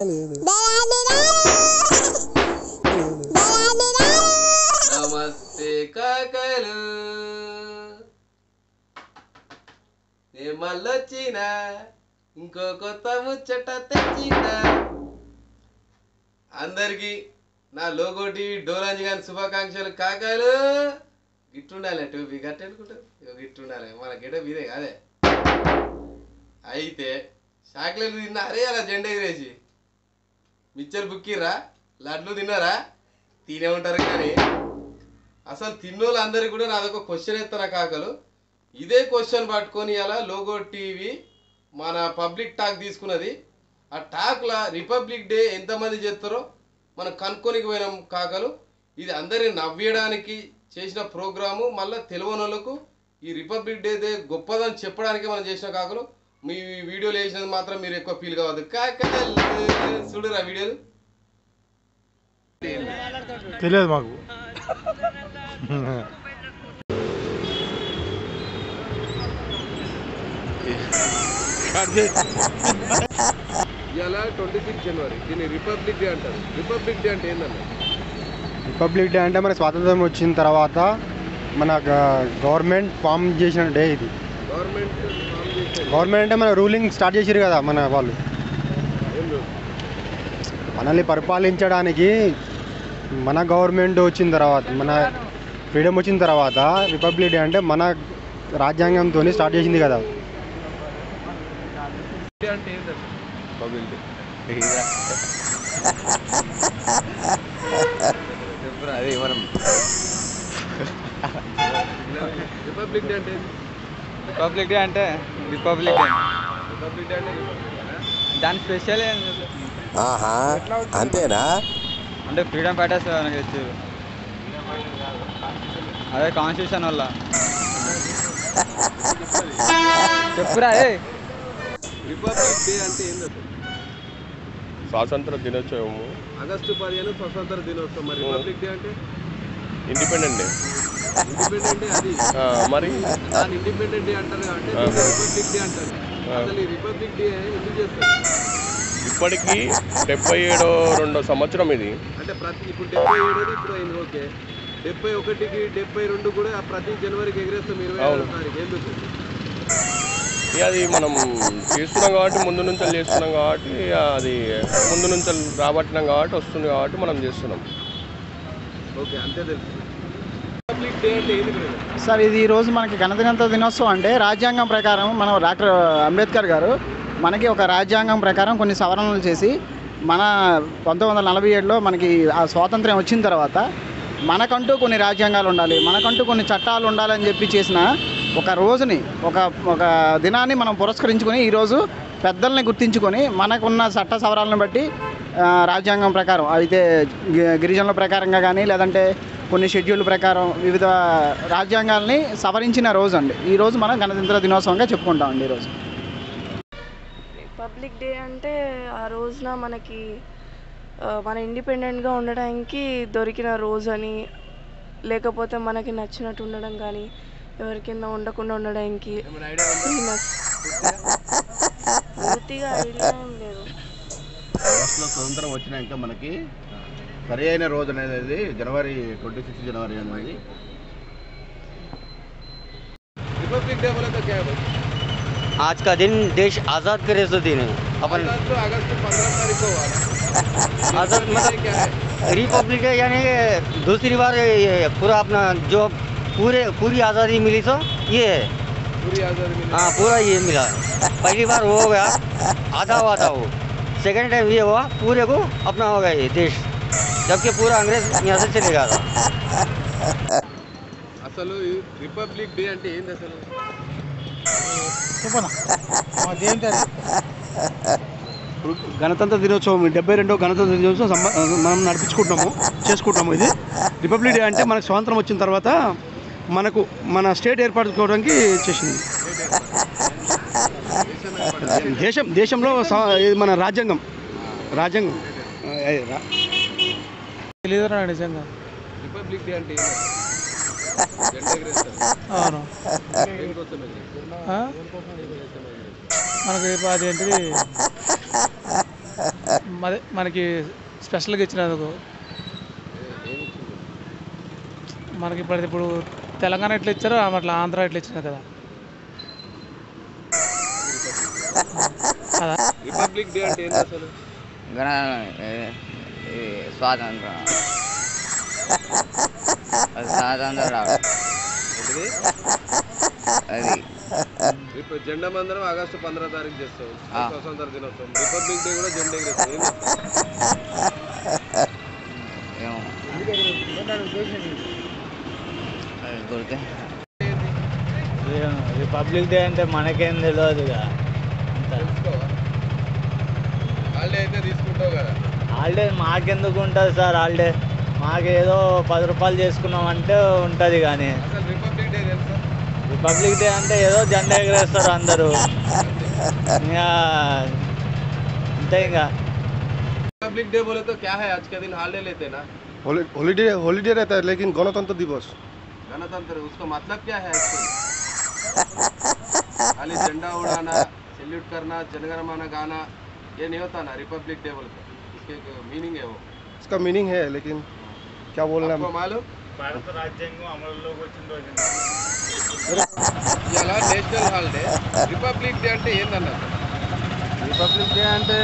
నమస్తే కాకలు నేను మళ్ళొచ్చిన ఇంకో కొత్త ముచ్చట తెచ్చిన అందరికి నా లోగో టీవీ డోలాంజి గారి శుభాకాంక్షలు కాకలు గిట్టుండాలి టోపీ గట్టెనుకుంటారు గిట్టుండాలి మన గెటప్ ఇదే కాదే అయితే చాక్లెట్లు తిన్నారే అలా జెండా ఎగిరేసి మిచ్చర్ బుక్కిర్రా లడ్లు తిన్నారా తినే ఉంటారు కానీ అసలు తిన్నోళ్ళు అందరికి కూడా నాదొక క్వశ్చన్ ఎత్తారా కాకలు ఇదే క్వశ్చన్ పట్టుకొని అలా లోగో టీవీ మన పబ్లిక్ టాక్ తీసుకున్నది ఆ టాక్లా రిపబ్లిక్ డే ఎంతమంది చేస్తారో మనం కనుక్కొనికి పోయినాం కాకలు ఇది అందరిని నవ్వేయడానికి చేసిన ప్రోగ్రాము మళ్ళీ తెలియని వాళ్ళకు ఈ రిపబ్లిక్ డే డే గొప్పదని చెప్పడానికి మనం చేసిన కాకలు మీ వీడియోలు వేసినది మాత్రం మీరు ఎక్కువ ఫీల్ కావద్దు కాకలు చూడురా వీడియోలు తెలియదు మాకు ఇవాళ ట్వంటీ సిక్స్ జనవరి దీన్ని రిపబ్లిక్ డే అంటారు రిపబ్లిక్ డే అంటే ఏంటన్నా రిపబ్లిక్ డే అంటే మన స్వాతంత్రం వచ్చిన తర్వాత మన గ- గవర్నమెంట్ ఫామ్ చేసిన డే ఇది గవర్నమెంట్ ఫామ్ చేసే గవర్నమెంట్ అంటే మన రూలింగ్ స్టార్ట్ చేసిరు కదా మన వాళ్ళు ఏం లేదు. మనల్ని పరిపాలించడానికి మన గవర్నమెంట్ వచ్చిన తర్వాత మన ఫ్రీడమ్ వచ్చిన తర్వాత రిపబ్లిక్ డే అంటే మన రాజ్యాంగంతో స్టార్ట్ చేసింది కదా డే అంటే ఏంటన్నా పబ్లిక్ డే అది మనం రిపబ్లిక్ డే అంటే ఏంది? రిపబ్లిక్ డే అంటే రిపబ్లిక్ డే రిపబ్లిక్ డే అంటే దాని స్పెషల్ ఆహా అంతేనా అంటే ఫ్రీడమ్ ఫైటర్స్ మనకి ఇచ్చారు అదే కాన్స్టిట్యూషన్ వల్ల చెప్పురా ఏ రిపబ్లిక్ డే అంటే ఏంది అసలు? స్వాతంత్ర దినోత్సవము ఆగస్టు పదిహేను స్వతంత్ర దినోత్సవం మరి రిపబ్లిక్ డే అంటే ఇండిపెండెంట్ డే ఇండిపెండెంట్ డే అది ఆ, మరి దాని ఇండిపెండెంట్ డే అంటారు అంటే ఆ. రిపబ్లిక్ డే అంటారు ఆ. అసలు ఈ రిపబ్లిక్ డే ఎందుకు చేస్తారు ఇప్పటికీ డెబ్బై ఏడో రెండో సంవత్సరం ఇది అంటే ప్రతి ఇప్పుడు డెబ్బై ఏడోది ఇప్పుడు అయింది ఓకే డెబ్బై ఒకటికి డెబ్బై రెండు కూడా ప్రతి జనవరికి ఎగిరేస్తాం ఇరవై అవును. ఆరో తారీఖు ఎందుకు ఇక అది మనం చేస్తున్నాం కాబట్టి ముందు నుంచి చేస్తున్నాం కాబట్టి ఇక అది ముందు నుంచి రాబట్టినాం కాబట్టి వస్తుంది కాబట్టి మనం చేస్తున్నాం ఓకే అంతే తెలుసు రిపబ్లిక్ డే అంటే ఏంది బ్రదర్ సార్ ఇది ఈరోజు మనకి గణతంత్ర దినోత్సవం అంటే రాజ్యాంగం ప్రకారం మనం డాక్టర్ అంబేద్కర్ గారు మనకి ఒక రాజ్యాంగం ప్రకారం కొన్ని సవరణలు చేసి మన పంతొమ్మిది వందల నలభై ఏడులో మనకి ఆ స్వాతంత్ర్యం వచ్చిన తర్వాత మనకంటూ కొన్ని రాజ్యాంగాలు ఉండాలి మనకంటూ కొన్ని చట్టాలు ఉండాలని చెప్పి చేసిన ఒక రోజుని ఒక ఒక దినాన్ని మనం పురస్కరించుకొని ఈరోజు పెద్దల్ని గుర్తించుకొని మనకున్న చట్ట సవరాలను బట్టి ఆ, రాజ్యాంగం ప్రకారం అయితే గి- గిరిజనుల ప్రకారంగా కానీ లేదంటే కొన్ని షెడ్యూల్ ప్రకారం వివిధ రాజ్యాంగాల్ని సవరించిన రోజు అండి ఈ రోజు మనం గణతంత్ర దినోత్సవంగా చెప్పుకుంటామండి ఈరోజు రిపబ్లిక్ డే అంటే ఆ రోజున మనకి ఆ, మన ఇండిపెండెంట్గా ఉండడానికి దొరికిన రోజు అని లేకపోతే మనకి నచ్చినట్టు ఉండడం కానీ ఎవరి కింద ఉండకుండా ఉండడానికి famous. పూర్తిగా ఐడియా ఏం లేదు ఆగస్టులో స్వతంత్రం వచ్చినాక మనకి సరి అయిన రోజు అనేది జనవరి ట్వంటీ సిక్స్ జనవరి అనేది రిపబ్లిక్ డే बोला तो क्या है भाई आज का दिन देश आज़ाद करे सो दिन है अपन अगस्त तो अगस्त पंद्रह तारीख को हुआ था आज़ाद Republic Day क्या है मतलब रिपब्लिक डे यानी कि दूसरी बार ये- ये पूरा अपना जो पूरे पूरी आज़ादी मिली तो ये है पूरी आजादी मिली हाँ पूरा ये मिला पहली बार वो हो गया आधा हुआ था वो सेकेंड टाइम ये हुआ पूरे को अपना हो गया ये देश जबकि पूरा अंग्रेज यहाँ से चले गया था అసలు ఈ రిపబ్లిక్ డే అంటే ఏంది అసలు ఇప్పుడు గణతంత్ర దినోత్సవం డెబ్బై రెండో గణతంత్ర దినోత్సవం సంబ- మనం నడిపించుకుంటున్నాము చేసుకుంటాము ఇది రిపబ్లిక్ డే అంటే మనకు స్వాతంత్రం వచ్చిన తర్వాత మనకు మన స్టేట్ ఏర్పరచుకోవడానికి చేసింది దేశం దేశంలో స- ఇది మన రాజ్యాంగం రాజ్యాంగం ఆ, ఏ, రా- తెలియదురా నిజంగా రిపబ్లిక్ డే అంటే ఏంది? జెండా ఎగరేస్తారు అవును దేనికోసం ఎగరేస్తారు? ఆ? మనకు ఇప్పుడు అదేంటిది మరి మనకి స్పెషల్గా ఇచ్చినందుకు మనకి ఇప్పుడు ఇప్పుడు తెలంగాణ ఎట్లా ఇచ్చారో అట్లా ఆంధ్ర ఎట్లా ఇచ్చినారు కదా కదా రిపబ్లిక్ డే అంటే ఏంది అసలు గణ ఏ- ఈ స్వాతంత్రం అది స్వాతంత్రం రావడం ఏంటిది అది ఇప్పుడు జెండా మందరం ఆగస్టు పంద్రహ తారీఖు చేస్తాం ఆ. స్వతంత్ర దినోత్సవం రిపబ్లిక్ డే కూడా జెండా ఎగరేస్తాం ఏంది? ఏమో అది గుర్తే రిపబ్లిక్ డే అంటే మనకేం తెలియదు ఇక తెలుసుకోవా హాలిడే అయితే తీసుకుంటావు కదా హాలిడే మాకెందుకు ఉంటుంది సార్ హాలిడే మాకేదో పది రూపాయలు చేసుకున్నామంటే ఉంటుంది కానీ అసలు రిపబ్లిక్ డే తెలుసా రిపబ్లిక్ డే అంటే ఏదో జెండా ఎగరేస్తారు అందరూ ఇంకా అంతే ఇంకా रिपब्लिक डे बोले तो क्या है आज के दिन हॉलीडे लेते हैं ना हॉलीडे हॉलीडे रहता है लेकिन गणतंत्र दिवस गणतंत्र उसका मतलब क्या है actually? खाली झंडा उड़ाना सैल्यूट करना जनगणमन गाना ये नहीं होता ना रिपब्लिक डे बोले तो इसके मीनिंग है वो इसका मीनिंग है लेकिन क्या बोलना आपको मालूम భారత రాజ్యాంగం అమలులోకి వచ్చిన రోజు ఇలా నేషనల్ హాలిడే రిపబ్లిక్ డే అంటే ఏందన్నారు రిపబ్లిక్ డే అంటే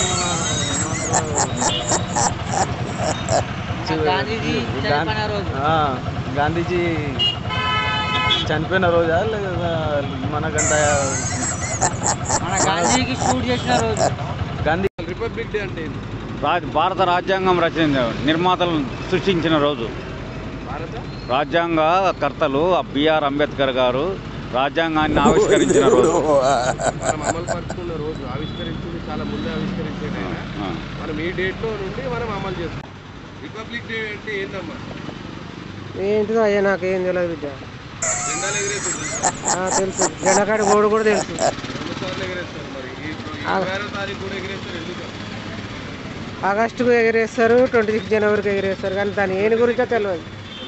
గాంధీజీ చనిపోయిన రోజు. గాంధీజీ చనిపోయిన రోజా లేదా మనకంత మన గాంధీకి షూట్ చేసిన రోజు గాంధీ రిపబ్లిక్ డే అంటే ఏంది రా- భారత రాజ్యాంగం రచన నిర్మాతలు సృష్టించిన రోజు భారత రాజ్యాంగ కర్తలు బిఆర్ అంబేద్కర్ గారు రాజ్యాంగాన్ని ఆవిష్కరించిన రోజు మనం అమలు పరుచుకున్న రోజు ఆవిష్కరించింది చాలా ముందే ఆవిష్కరించేది ఆయన. ఆ. మనం ఈ డేట్లో నుండి మనం అమలు చేస్తాం రిపబ్లిక్ డే అంటే ఏందమ్మా ఏంటిదో అయ్యా నాకు ఏం తెలియదు బిడ్డ జెండాలు ఎగిరేస్తుంది ఆ, తెలుసు జెండకాడి గోడు కూడా తెలుసు రెండు సార్లు ఎగిరేస్తారు మరి ఈ ఇరవై ఆరో తారీఖు కూడా ఎగిరేస్తారు ఎందుకు ఆగస్టుకు ఎగిరేస్తారు ట్వంటీ సిక్స్ జనవరికి ఎగిరేస్తారు కానీ దాని ఏని గురించో తెలియదు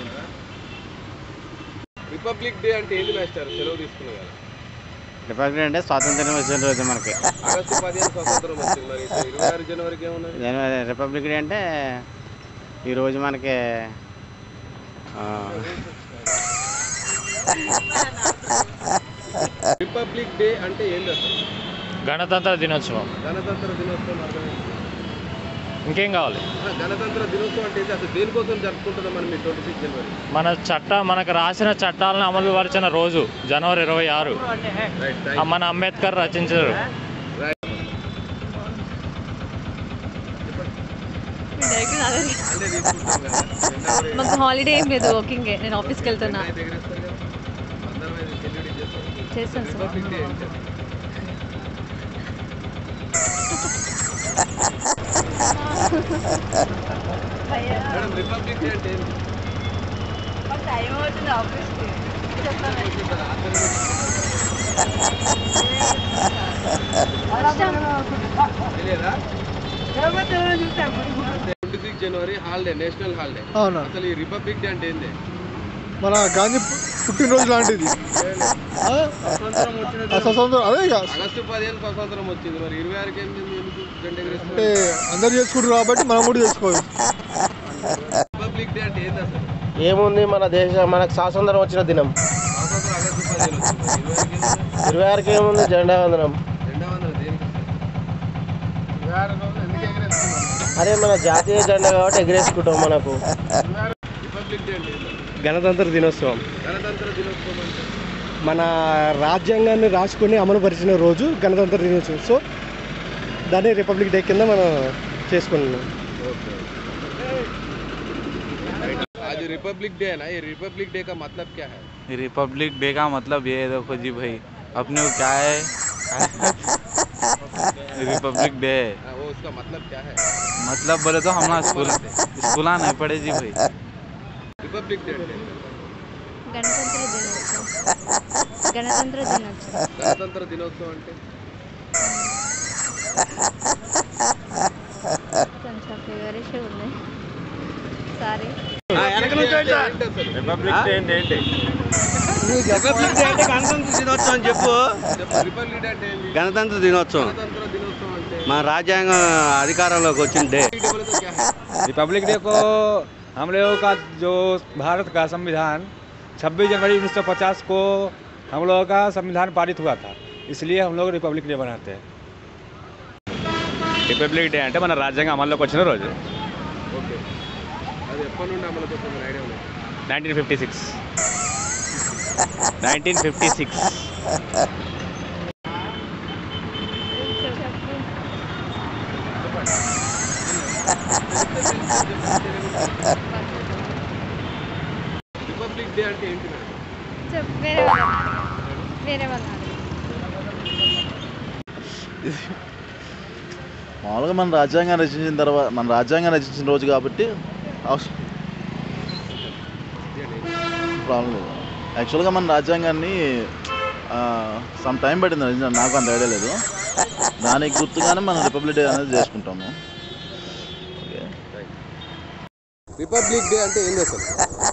రిపబ్లిక్ డే అంటే ఏంది మాస్టర్ సెలవు తీసుకున్నారు కదా రిపబ్లిక్ అంటే స్వాతంత్రం వచ్చిన రోజు మనకి ఆగస్టు పదిహేను స్వాతంత్రం వచ్చింది మరి ఇప్పుడు ఇరవై ఆరు జనవరికి ఏమున్నది జనవరి రిపబ్లిక్ డే అంటే ఈరోజు మనకి ఆ, రిపబ్లిక్ డే అంటే ఏంది అసలు గణతంత్ర దినోత్సవం గణతంత్ర దినోత్సవం అర్థమైంది ఇంకేం కావాలి గణతంత్ర దినోత్సవం అంటే ఏంది అసలు దేనికోసం జరుపుకుంటున్నాం మనం ఈ ట్వంటీ సిక్స్ జనవరి మన చట్ట మనకు రాసిన చట్టాలను అమలు పరిచిన రోజు జనవరి ఇరవై ఆరు ఆ మన అంబేద్కర్ రచించారు డైరెక్ట్ నాదే. అంటే తీసుకుంటాం కదా జెండా కూడా మాకు హాలిడే ఏం లేదు వర్కింగ్ నేను ఆఫీస్కి వెళ్తున్నా జెండా అయితే ఎగరేస్తారు కదా అందరం అయితే సెల్యూట్ చేస్తాం చేస్తాను సార్. రిపబ్లిక్ డే ఏంటి అసలు? మేడం రిపబ్లిక్ డే అంటే ఏంటి టైం అవుతుంది ఆఫీస్కి తెలియదా ట్వంటీ సిక్స్ జనవరి హాలిడే నేషనల్ హాలిడే అవునా? అసలు ఈ రిపబ్లిక్ డే అంటే ఏంది మన గాంధీ పు- పుట్టినరోజు లాంటిది ఆ? ఆ స్వతంత్రం అదే ఇక ఆగస్టు పదిహేను స్వాతంత్రం వచ్చింది మరి ఇరవై ఆరుకి ఏంది ఎందుకు జెండా అంటే ఎగరేస్తారు అందరు చేసుకుంటారు కాబట్టి మనం కూడా చేసుకోవచ్చు రిపబ్లిక్ డే అంటే ఏంది అసలు ఏముంది మన దేశం మనకు స్వాతంత్రం వచ్చిన దినం స్వాతంత్రం ఆగస్టు పదిహేను వచ్చింది మరి ఇరవై ఆరుకి ఏంది? ఇరవై ఆరుకి ఏముంది జెండా వందనం జెండా వందనం దేనికి ఇరవై ఆరు రోజులు ఎందుకు ఎగరేస్తున్నారు అదే మన జాతీయ జెండా కాబట్టి ఎగరేసుకుంటాం మనకు రిపబ్లిక్ డే అంటే ఏంది గణతంత్ర దినోత్సవం గణతంత్ర దినోత్సవం అంటే మన రాజ్యాంగాన్ని రాసుకొని అమలు పరిచిన రోజు గణతంత్ర దినోత్సవం సో దాన్ని రిపబ్లిక్ డే కింద మనం చేసుకుంటున్నాం आज रिपब्लिक डे है ना ये रिपब्लिक डे का मतलब क्या है रिपब्लिक डे का मतलब ये है देखो जी भाई अपने को क्या है रिपब्लिक डे हाँ, वो उसका मतलब क्या है मतलब बोले तो हम ना स्कूल स्कूल नहीं पढ़े जी भाई रिपब्लिक डे అంటే గణతంత్ర దినోత్సవం గణతంత్ర దినోత్సవం గణతంత్ర దినోత్సవం అంటే కొంచెం ఫేవరేష్ ఉన్నాయి సారీ రిపబ్లిక్ డే అంటే ఏంటి రిపబ్లిక్ డే అంటే గణతంత్ర దినోత్సవం చెప్పు రిపబ్లిక్ డే అంటే ఏంది గణతంత్ర దినోత్సవం గణతంత్ర దినోత్సవం అంటే మన రాజ్యాంగం అధికారంలోకి వచ్చిండే रिपब्लिक डे को हम लोगों का जो भारत का संविधान 26 जनवरी 1950 को हम लोगों का संविधान पारित हुआ था इसलिए हम लोग रिपब्लिक डे मनाते हैं రిపబ్లిక్ డే అంటే మన రాజ్యాంగం అమల్లోకి వచ్చిన రోజు ఓకే అది ఎప్పటి నుండి అమలుకి వచ్చింది ఐడియా ఉంది nineteen fifty six nineteen fifty six republic day అంటే ఏంటి మేడం చెప్ వేరే వాళ్ళు వేరే వాళ్ళు మామూలుగా మన రాజ్యాంగం రచించిన తర్వాత మన రాజ్యాంగం రచించిన రోజు కాబట్టి అవస- ప్రాబ్లం లేదు యాక్చువల్గా మన రాజ్యాంగాన్ని సమ్ టైం పట్టింది రచించడం నాకు అంత ఐడియా లేదు దానికి గుర్తుగానే మనం రిపబ్లిక్ డే అనేది చేసుకుంటాము ఓకే రిపబ్లిక్ డే అంటే ఏంది అసలు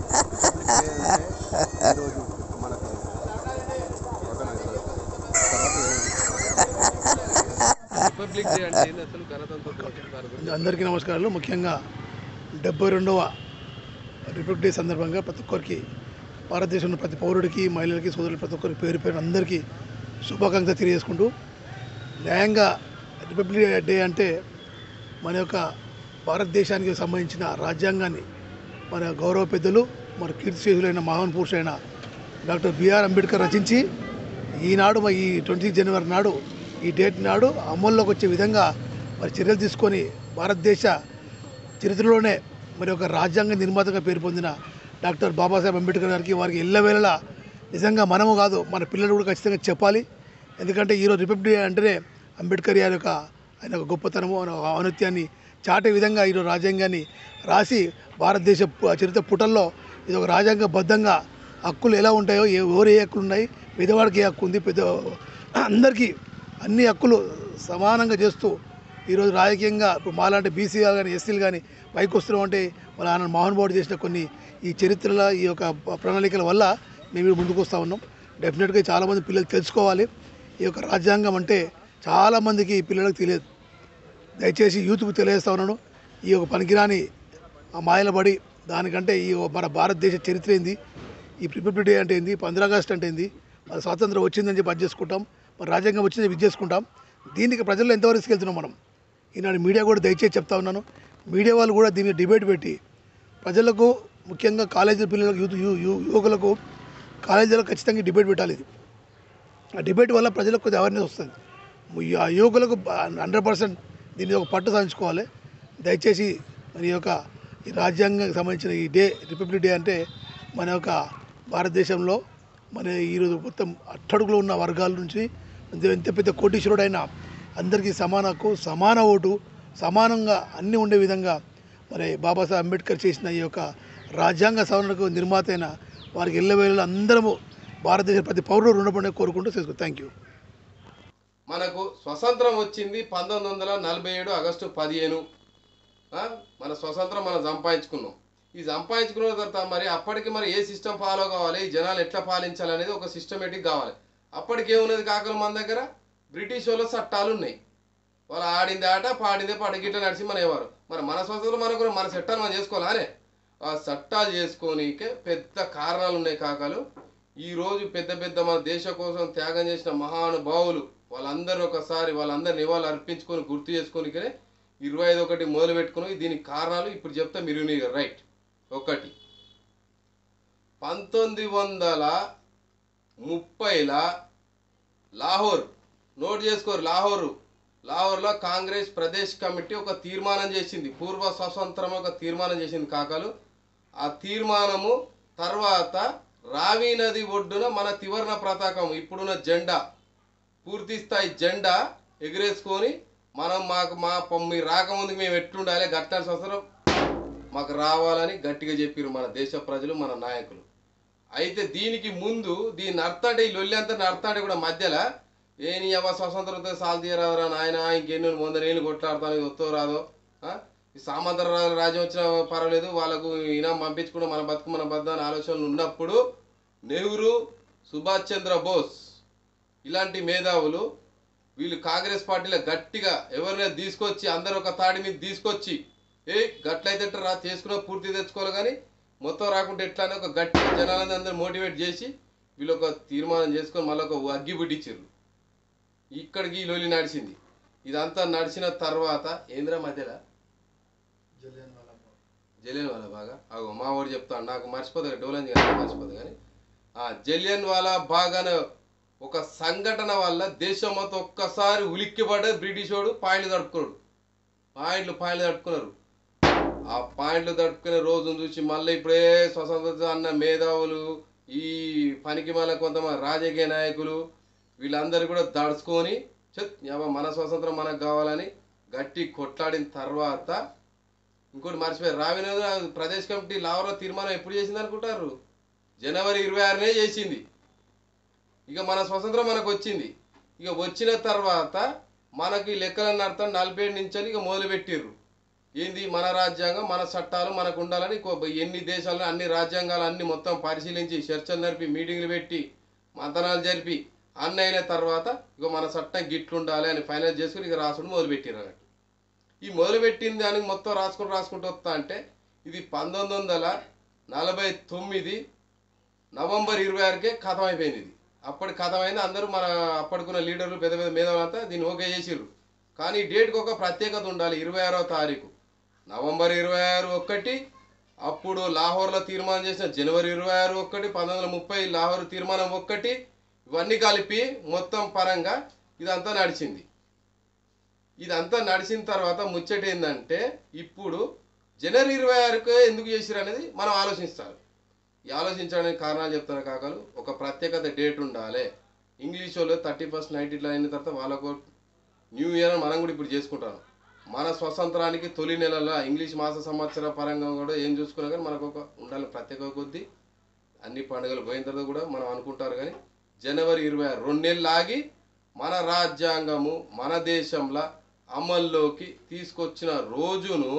రిపబ్లిక్ డే అంటే ఏంది అసలు గణతంత్ర దినోత్సవం దాని గురించి అందరికీ నమస్కారాలు ముఖ్యంగా డెబ్బై రెండవ రిపబ్లిక్ డే సందర్భంగా ప్రతి ఒక్కరికి భారతదేశంలో ప్రతి పౌరుడికి మహిళలకి సోదరులు ప్రతి ఒక్కరికి పేరు పేరు అందరికీ శుభాకాంక్షలు తెలియజేసుకుంటూ న్యాయంగా రిపబ్లిక్ డే అంటే మన యొక్క భారతదేశానికి సంబంధించిన రాజ్యాంగాన్ని మన గౌరవ పెద్దలు మన కీర్తిశేషులైన మహాన్ పురుషులైన డాక్టర్ బిఆర్ అంబేద్కర్ రచించి ఈనాడు మరి ఈ ట్వంటీ జనవరి నాడు ఈ డేట్ నాడు అమల్లోకి వచ్చే విధంగా మరి చర్యలు తీసుకొని భారతదేశ చరిత్రలోనే మరి ఒక రాజ్యాంగ నిర్మాతగా పేరు పొందిన డాక్టర్ బాబాసాహెబ్ అంబేద్కర్ గారికి వారికి ఎల్లవేళలా నిజంగా మనము కాదు మన పిల్లలు కూడా ఖచ్చితంగా చెప్పాలి ఎందుకంటే ఈరోజు రిపబ్లిక్ డే అంటేనే అంబేద్కర్ గారి యొక్క ఆయన యొక్క గొప్పతనము ఆయన యొక్క ఔన్నత్యాన్ని చాటే విధంగా ఈరోజు రాజ్యాంగాన్ని రాసి భారతదేశ పు- చరిత్ర పుటల్లో ఇది ఒక రాజ్యాంగబద్ధంగా హక్కులు ఎలా ఉంటాయో ఏ ఎవరు ఏ హక్కులు ఉన్నాయి పేదవాడికి ఏ హక్కు ఉంది పెద్ద అందరికీ అన్ని హక్కులు సమానంగా చేస్తూ ఈరోజు రాజకీయంగా ఇప్పుడు మాలాంటి బీసీలు కానీ ఎస్సీలు కానీ పైకి వస్తున్నాం అంటే వాళ్ళ ఆయన మహానుభావుడు చేసిన కొన్ని ఈ చరిత్రల ఈ యొక్క ప- ప్రణాళికల వల్ల మేము ఇప్పుడు ముందుకు వస్తూ ఉన్నాం డెఫినెట్గా చాలామంది పిల్లలు తెలుసుకోవాలి ఈ యొక్క రాజ్యాంగం అంటే చాలామందికి పిల్లలకు తెలియదు దయచేసి యూత్కు తెలియజేస్తా ఉన్నాను ఈ యొక్క పనికిరాని ఆ మాయల పడి దానికంటే ఈ మన భారతదేశ చరిత్ర ఏంది ఈ రిపబ్లిక్ డే అంటే ఏంది పంద్రా ఆగస్ట్ అంటే ఏంది మన స్వాతంత్రం వచ్చిందని చెప్పి అది చేసుకుంటాం మన రాజ్యాంగం వచ్చిందని ఇది చేసుకుంటాం దీనికి ప్రజల్లో ఎంతవరకు తీసుకెళ్తున్నాం మనం ఈనాడు మీడియా కూడా దయచేసి చెప్తా ఉన్నాను మీడియా వాళ్ళు కూడా దీన్ని డిబేట్ పెట్టి ప్రజలకు ముఖ్యంగా కాలేజీ పిల్లలకు యూత్ యు- యు- యువకులకు కాలేజీలో ఖచ్చితంగా డిబేట్ పెట్టాలి ఇది ఆ డిబేట్ వల్ల ప్రజలకు కొద్దిగా అవేర్నెస్ వస్తుంది ఈ- ఆ యువకులకు హండ్రెడ్ పర్సెంట్ దీని ఒక పట్టు సాధించుకోవాలి దయచేసి మరి ఈ యొక్క ఈ రాజ్యాంగానికి సంబంధించిన ఈ డే రిపబ్లిక్ డే అంటే మన యొక్క భారతదేశంలో మన ఈరోజు మొత్తం అట్టడుగులో ఉన్న వర్గాల నుంచి ఎంత ఎంత పెద్ద కోటీశ్వరుడైనా అందరికీ సమాన హక్కు సమాన ఓటు సమానంగా అన్నీ ఉండే విధంగా మరి బాబాసాహెబ్ అంబేద్కర్ చేసిన ఈ యొక్క రాజ్యాంగ సవరణకు నిర్మాత అయిన వారికి ఎల్లవేళ అందరము భారతదేశ ప్రతి పౌరుడు రుణపడి కోరుకుంటూ చేసుకో థ్యాంక్ యూ మనకు స్వతంత్రం వచ్చింది పంతొమ్మిది వందల నలభై ఏడు ఆగస్టు పదిహేను ఆ? మన స్వతంత్రం మనం సంపాదించుకున్నాం ఈ సంపాదించుకున్న తర్వాత మరి అప్పటికి మరి ఏ సిస్టమ్ ఫాలో కావాలి ఈ జనాలు ఎట్లా పాలించాలి అనేది ఒక సిస్టమేటిక్ కావాలి అప్పటికి ఏమున్నది కాకలు మన దగ్గర బ్రిటిష్ వాళ్ళ చట్టాలు ఉన్నాయి వాళ్ళు ఆడింది ఆట పాడిందే పాట గిట్ల నడిచి మన ఎవరు మరి మన స్వతంత్రం మనకు మన చట్టాలు మనం చేసుకోవాలా అనే ఆ చట్టాలు చేసుకోనీకే పెద్ద కారణాలు ఉన్నాయి కాకలు ఈ రోజు పెద్ద పెద్ద మన దేశ కోసం త్యాగం చేసిన మహానుభావులు వాళ్ళందరూ ఒకసారి వాళ్ళందరి నివాళులు అర్పించుకొని గుర్తు చేసుకొనికనే ఇరవై ఐదు ఒకటి మొదలు పెట్టుకుని దీనికి కారణాలు ఇప్పుడు చెప్తా మీరు రైట్ ఒకటి పంతొమ్మిది వందల ముప్పైలా లాహోర్ నోట్ చేసుకోరు లాహోరు లాహోర్లో కాంగ్రెస్ ప్రదేశ్ కమిటీ ఒక తీర్మానం చేసింది పూర్వ స్వతంత్రం ఒక తీర్మానం చేసింది కాకలు ఆ తీర్మానము తర్వాత రావి నది ఒడ్డున మన త్రివర్ణ పతాకం ఇప్పుడున్న జెండా పూర్తి స్థాయి జెండా ఎగిరేసుకొని మనం మాకు మా ప- మీరు రాకముందు మేము ఎట్లుండాలి గట్ట సంవత్సరం మాకు రావాలని గట్టిగా చెప్పారు మన దేశ ప్రజలు మన నాయకులు అయితే దీనికి ముందు దీని అర్థాంటే ఈ లొల్లి అంతా అర్థాంటే కూడా మధ్యలో ఏ నీ అవ్వ స్వతంత్రంతో సాల్ తీయరాదురా నాయన ఇంకెన్ని వంద నీళ్ళు కొట్లాడతాను వస్తో రాదో ఆ? ఈ సామంతర రా- రాజ్యం వచ్చినా పర్వాలేదు వాళ్ళకు ఈయన పంపించుకుంటే మన బతుకు మన బద్ద అని ఆలోచనలు ఉన్నప్పుడు నెహ్రూ సుభాష్ చంద్ర బోస్ ఇలాంటి మేధావులు వీళ్ళు కాంగ్రెస్ పార్టీలో గట్టిగా ఎవరినైనా తీసుకొచ్చి అందరు ఒక తాడి మీద తీసుకొచ్చి ఏ గట్లయితే ఎట్లా రా చేసుకున్న పూర్తి తెచ్చుకోవాలి కానీ మొత్తం రాకుంటే ఎట్లా అని ఒక గట్టిగా జనాలందరూ అందరూ మోటివేట్ చేసి వీళ్ళు ఒక తీర్మానం చేసుకొని మళ్ళీ ఒక అగ్గి పుట్టించారు ఇక్కడికి ఈ లొలి నడిచింది ఇదంతా నడిచిన తర్వాత ఏంద్రా మధ్యలో జలియన్ వాలా బాగా అగో మా వాడు చెప్తాడు నాకు మర్చిపోతుంది డోలంజ్ కానీ మర్చిపోతుంది కానీ ఆ జలియన్ వాలా బాగాన ఒక సంఘటన వల్ల దేశం మొత్తం ఒక్కసారి ఉలిక్కిపడ్డ బ్రిటిష్ వాడు పాయింట్లు తడుపుకున్నాడు పాయింట్లు పాయింట్లు తడుపుకున్నారు ఆ పాయింట్లు తడుపుకునే రోజును చూసి మళ్ళీ ఇప్పుడే స్వతంత్ర అన్న మేధావులు ఈ పనికి మళ్ళీ కొంతమంది రాజకీయ నాయకులు వీళ్ళందరూ కూడా దడుచుకొని చెత్ యవ్వ మన స్వతంత్రం మనకు కావాలని గట్టి కొట్లాడిన తర్వాత ఇంకోటి మర్చిపోయారు రావినోద ప్రదేశ్ కమిటీ లావలో తీర్మానం ఎప్పుడు చేసింది అనుకుంటారు జనవరి ఇరవై ఆరునే చేసింది ఇక మన స్వతంత్రం మనకు వచ్చింది ఇక వచ్చిన తర్వాత మనకి లెక్కలను అర్థం నలభై ఏడు నుంచి ఇక మొదలుపెట్టిర్రు ఏంది మన రాజ్యాంగం మన చట్టాలు మనకు ఉండాలని కో- ఎన్ని దేశాలు అన్ని రాజ్యాంగాలు అన్ని మొత్తం పరిశీలించి చర్చలు జరిపి మీటింగ్లు పెట్టి మంతనాలు జరిపి అన్ని అయిన తర్వాత ఇక మన చట్టం గిట్లుండాలి అని ఫైనల్ చేసుకుని ఇక రాసుడు మొదలుపెట్టిర్రు అన్నట్టు ఈ మొదలుపెట్టిన దానికి మొత్తం రాసుకుంటూ రాసుకుంటూ వస్తా అంటే ఇది పంతొమ్మిది వందల నలభై తొమ్మిది నవంబర్ ఇరవై ఆరుకే ఖతం అయిపోయింది ఇది అప్పటి ఖతం అయింది అందరూ మన అప్పటికున్న లీడర్లు పెద్ద పెద్ద మేధావులంతా దీన్ని ఓకే చేసిర్రు కానీ ఈ డేట్కి ఒక ప్రత్యేకత ఉండాలి ఇరవై ఆరో తారీఖు నవంబర్ ఇరవై ఆరు ఒక్కటి అప్పుడు లాహోర్లో తీర్మానం చేసిన జనవరి ఇరవై ఆరు ఒక్కటి పంతొమ్మిది వందల ముప్పై లాహోర్ తీర్మానం ఒక్కటి ఇవన్నీ కలిపి మొత్తం పరంగా ఇదంతా నడిచింది ఇదంతా నడిచిన తర్వాత ముచ్చట ఏంటంటే ఇప్పుడు జనవరి ఇరవై ఆరుకు ఎందుకు చేసిరు అనేది మనం ఆలోచిస్తారు ఈ ఆలోచించడానికి కారణాలు చెప్తాను కాకలు ఒక ప్రత్యేకత డేట్ ఉండాలి ఇంగ్లీష్ వాళ్ళు థర్టీ ఫస్ట్ నైట్ ఇట్లా అయిన తర్వాత వాళ్ళకు న్యూ ఇయర్ మనం కూడా ఇప్పుడు చేసుకుంటాం మన స్వతంత్రానికి తొలి నెలల ఇంగ్లీష్ మాస సంవత్సర పరంగా కూడా ఏం చూసుకున్నా కానీ మనకు ఒక ఉండాలి ప్రత్యేక కొద్దీ అన్ని పండుగలు పోయిన తర్వాత కూడా మనం అనుకుంటారు కానీ జనవరి ఇరవై ఆరు రెండు నెలలు ఆగి మన రాజ్యాంగము మన దేశంలో అమల్లోకి తీసుకొచ్చిన రోజును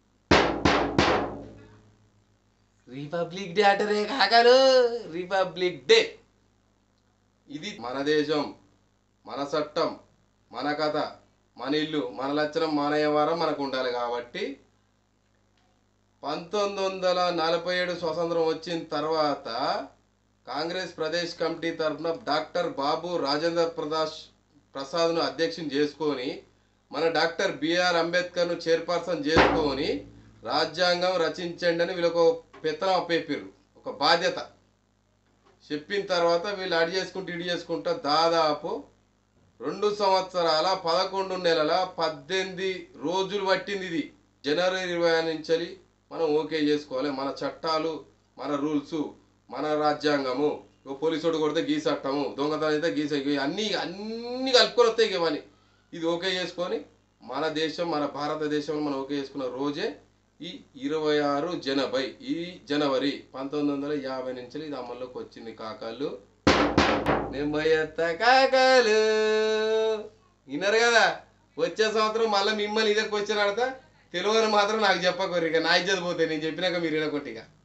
రిపబ్లిక్ డే అంటారే కాకలు రిపబ్లిక్ డే ఇది మన దేశం మన చట్టం మన కథ మన ఇల్లు మన లక్షణం మన వ్యవహారం మనకు ఉండాలి కాబట్టి పంతొమ్మిది వందల నలభై ఏడు స్వతంత్రం వచ్చిన తర్వాత కాంగ్రెస్ ప్రదేశ్ కమిటీ తరఫున డాక్టర్ బాబు రాజేంద్ర ప్రదాష్ ప్రసాద్ను అధ్యక్షుని చేసుకొని మన డాక్టర్ బిఆర్ అంబేద్కర్ను చైర్పర్సన్ చేసుకొని రాజ్యాంగం రచించండి అని వీళ్ళకు పెత్తనం అప్పేపారు ఒక బాధ్యత చెప్పిన తర్వాత వీళ్ళు అడి చేసుకుంటూ ఇడి చేసుకుంటా దాదాపు రెండు సంవత్సరాల పదకొండు నెలల పద్దెనిమిది రోజులు పట్టింది ఇది జనవరి ఇరవై నుంచి మనం ఓకే చేసుకోవాలి మన చట్టాలు మన రూల్స్ మన రాజ్యాంగము ఓ పోలీసుడు కొడితే గీ చట్టము దొంగతనం అయితే గీస అన్నీ అన్నీ కలుపుకొని వస్తాయి ఇవన్నీ ఇది ఓకే చేసుకొని మన దేశం మన భారతదేశంలో మనం ఓకే చేసుకున్న రోజే ఈ ఇరవై ఆరు జనవరి ఈ జనవరి పంతొమ్మిది వందల యాభై నుంచి ఇది అమల్లోకి వచ్చింది కాకాలు నెంబయ్యత్త కాకాలు విన్నారు కదా వచ్చే సంవత్సరం మళ్ళీ మిమ్మల్ని ఇదే క్వశ్చన్ ఆడతా తెలియని మాత్రం నాకు చెప్పకూరు ఇక నా ఇజ్జత పోతే నేను చెప్పినాక మీరు వినకొట్టిగా